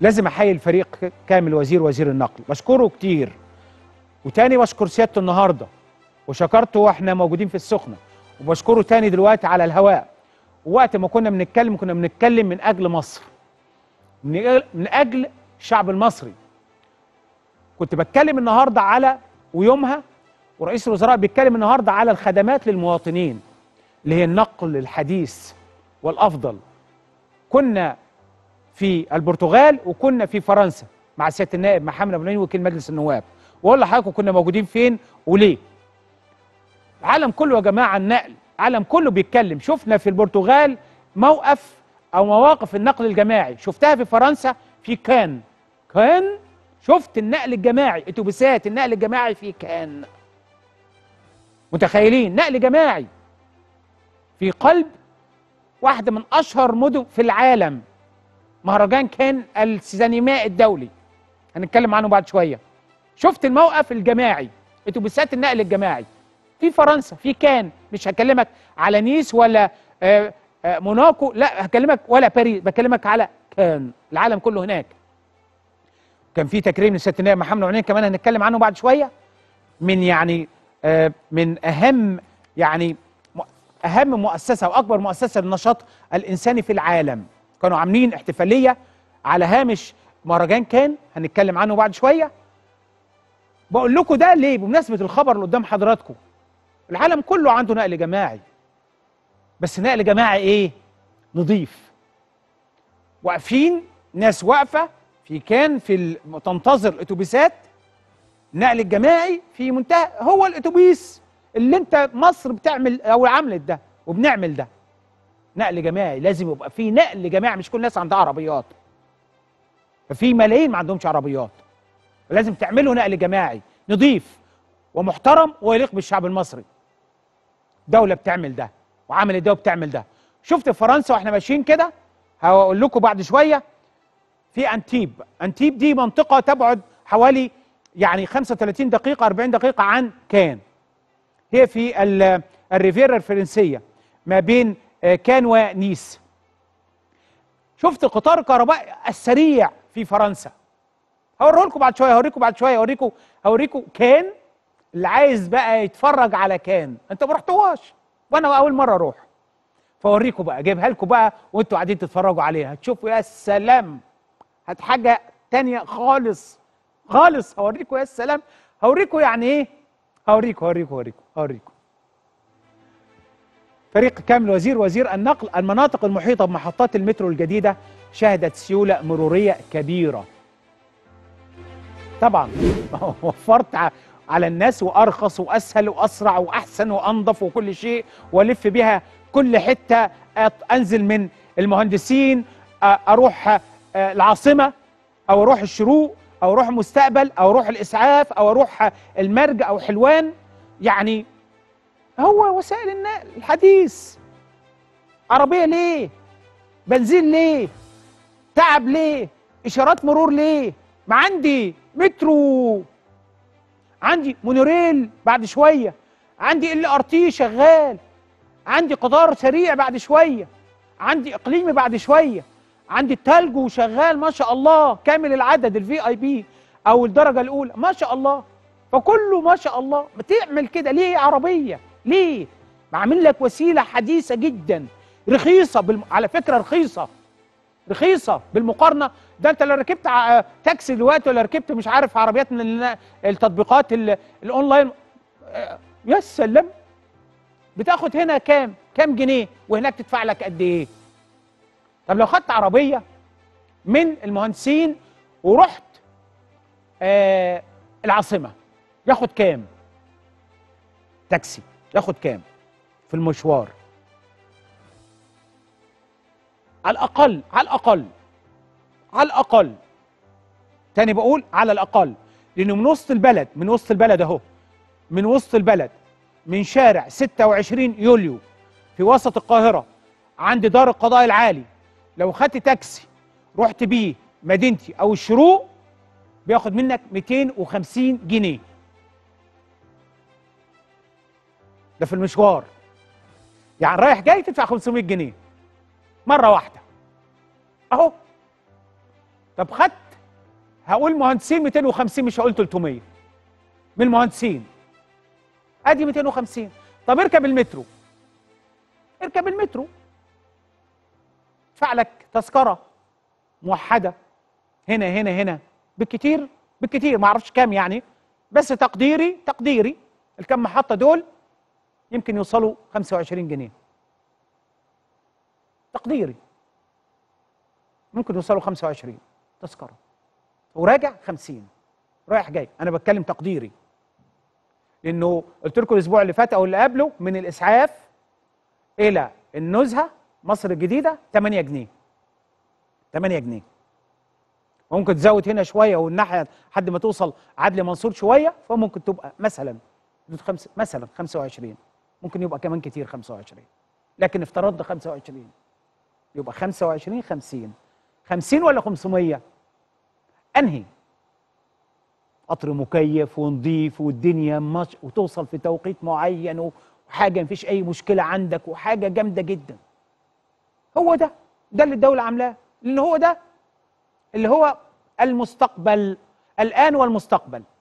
لازم احيي الفريق كامل وزير وزير النقل بشكره كتير وتاني بشكر سيادته النهارده وشكرته واحنا موجودين في السخنه وبشكره تاني دلوقتي على الهواء وقت ما كنا بنتكلم كنا بنتكلم من اجل مصر من أجل- من اجل الشعب المصري كنت بتكلم النهارده على ويومها ورئيس الوزراء بيتكلم النهارده على الخدمات للمواطنين اللي هي النقل الحديث والافضل كنا في البرتغال وكنا في فرنسا مع سياده النائب محمد ابو نعيم وكيل مجلس النواب واقول لحضراتكم كنا موجودين فين وليه العالم كله يا جماعه النقل العالم كله بيتكلم شفنا في البرتغال موقف او مواقف النقل الجماعي شفتها في فرنسا في كان كان شفت النقل الجماعي اتوبيسات النقل الجماعي في كان متخيلين نقل جماعي في قلب واحده من اشهر مدن في العالم مهرجان كان السينمائي الدولي هنتكلم عنه بعد شويه شفت الموقف الجماعي اتوبيسات النقل الجماعي في فرنسا في كان مش هكلمك على نيس ولا آه، آه، موناكو لا هكلمك ولا باريس بكلمك على كان العالم كله هناك كان في تكريم لسياده النائب محمد عنين كمان هنتكلم عنه بعد شويه من يعني آه، من اهم يعني م- اهم مؤسسه واكبر مؤسسه للنشاط الانساني في العالم كانوا عاملين احتفاليه على هامش مهرجان كان هنتكلم عنه بعد شويه بقول لكم ده ليه بمناسبه الخبر اللي قدام حضراتكم العالم كله عنده نقل جماعي بس نقل جماعي ايه نظيف واقفين ناس واقفه في كان في ال- تنتظر الاتوبيسات النقل الجماعي في منتهى هو الاتوبيس اللي انت مصر بتعمل او عملت ده وبنعمل ده نقل جماعي لازم يبقى في نقل جماعي مش كل الناس عندها عربيات ففي ملايين ما عندهمش عربيات لازم تعملوا نقل جماعي نضيف ومحترم ويليق بالشعب المصري دولة بتعمل ده وعملت ده وبتعمل ده شفت في فرنسا واحنا ماشيين كده هقول لكم بعد شوية في أنتيب أنتيب دي منطقة تبعد حوالي يعني 35 دقيقة 40 دقيقة عن كان هي في ال- الريفيرا الفرنسية ما بين آه، كان ونيس شفت القطار الكهربائي السريع في فرنسا هوريه لكم بعد شويه هوريكم بعد شويه هوريكم هوريكم كان اللي عايز بقى يتفرج على كان انت ما رحتوهاش وانا اول مره اروح فاوريكم بقى اجيبها لكم بقى وانتوا قاعدين تتفرجوا عليها هتشوفوا يا سلام هت حاجه تانية خالص خالص هوريكم يا سلام هوريكم يعني ايه هوريكم هوريكم هوريكم هوريكم فريق كامل وزير وزير النقل المناطق المحيطه بمحطات المترو الجديده شهدت سيوله مروريه كبيره طبعا وفرت ع- على الناس وارخص واسهل واسرع واحسن وانظف وكل شيء والف بها كل حته أط- انزل من المهندسين أ- اروح أ- العاصمه او اروح الشروق او اروح المستقبل او اروح الاسعاف او اروح المرج او حلوان يعني هو وسائل النقل الحديث عربيه ليه بنزين ليه تعب ليه اشارات مرور ليه ما عندي مترو عندي مونوريل بعد شويه عندي ال ار تي شغال عندي قطار سريع بعد شويه عندي اقليمي بعد شويه عندي التلجو شغال ما شاء الله كامل العدد الفي اي بي او الدرجه الاولى ما شاء الله فكله ما شاء الله بتعمل كده ليه عربيه ليه بعمل لك وسيله حديثه جدا رخيصه بالم... على فكره رخيصه رخيصه بالمقارنه ده انت لو ركبت ع- تاكسي دلوقتي ولا ركبت مش عارف عربيات من ال- التطبيقات ال- الاونلاين آه، يا سلام بتاخد هنا كام كام جنيه وهناك تدفع لك قد ايه طب لو خدت عربيه من المهندسين ورحت آه العاصمه ياخد كام تاكسي ياخد كام في المشوار على الاقل على الاقل على الاقل تاني بقول على الاقل لانه من وسط البلد من وسط البلد اهو من وسط البلد من شارع 26 يوليو في وسط القاهره عند دار القضاء العالي لو خدت تاكسي رحت بيه مدينتي او الشروق بياخد منك 250 جنيه ده في المشوار يعني رايح جاي تدفع 500 جنيه مره واحده اهو طب خدت هقول مهندسين 250 مش هقول 300 من المهندسين ادي 250 طب اركب المترو اركب المترو ادفع لك تذكره موحده هنا هنا هنا بالكتير بالكتير ما اعرفش كام يعني بس تقديري تقديري الكم محطه دول يمكن يوصلوا 25 جنيه تقديري ممكن يوصلوا 25 تذكره وراجع 50 رايح جاي انا بتكلم تقديري لانه قلت لكم الاسبوع اللي فات او اللي قبله من الاسعاف الى النزهه مصر الجديده 8 جنيه 8 جنيه ممكن تزود هنا شويه والناحيه لحد ما توصل عدلي منصور شويه فممكن تبقى مثلا حدود خمس مثلا 25 ممكن يبقى كمان كتير 25 لكن افترضنا 25 يبقى 25 50 50 ولا 500 انهي قطر مكيف ونظيف والدنيا مش وتوصل في توقيت معين وحاجه مفيش اي مشكله عندك وحاجه جامده جدا هو ده ده اللي الدوله عاملاه لان هو ده اللي هو المستقبل الان والمستقبل